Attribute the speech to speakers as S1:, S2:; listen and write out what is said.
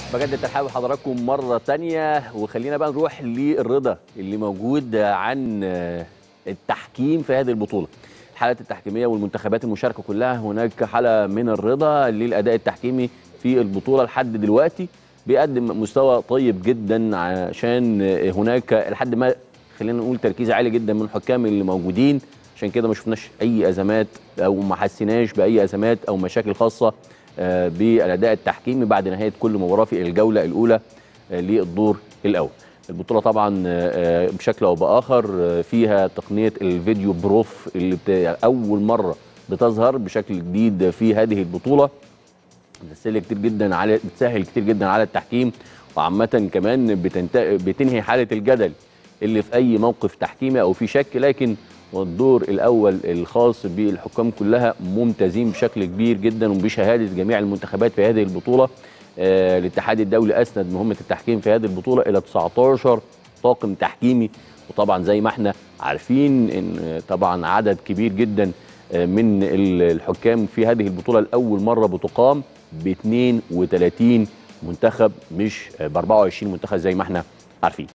S1: بجد ترحاب بحضراتكم مرة تانية وخلينا بقى نروح للرضا اللي موجود عن التحكيم في هذه البطولة الحالات التحكيمية والمنتخبات المشاركة كلها هناك حالة من الرضا للأداء التحكيمي في البطولة لحد دلوقتي بيقدم مستوى طيب جدا عشان هناك لحد ما خلينا نقول تركيز عالي جدا من الحكام اللي موجودين عشان كده ما شفناش اي ازمات او ما حسيناش باي ازمات او مشاكل خاصه بالاداء التحكيمي بعد نهايه كل مباراه في الجوله الاولى للدور الاول. البطوله طبعا بشكل او باخر فيها تقنيه الفيديو بروف اللي اول مره بتظهر بشكل جديد في هذه البطوله بتسهل كتير جدا على بتسهل كتير جدا على التحكيم وعامه كمان بتنت... بتنهي حاله الجدل اللي في اي موقف تحكيمي او في شك لكن والدور الاول الخاص بالحكام كلها ممتازين بشكل كبير جدا وبشهاده جميع المنتخبات في هذه البطوله آه الاتحاد الدولي اسند مهمه التحكيم في هذه البطوله الى 19 طاقم تحكيمي وطبعا زي ما احنا عارفين ان طبعا عدد كبير جدا من الحكام في هذه البطوله لاول مره بتقام ب 32 منتخب مش ب 24 منتخب زي ما احنا عارفين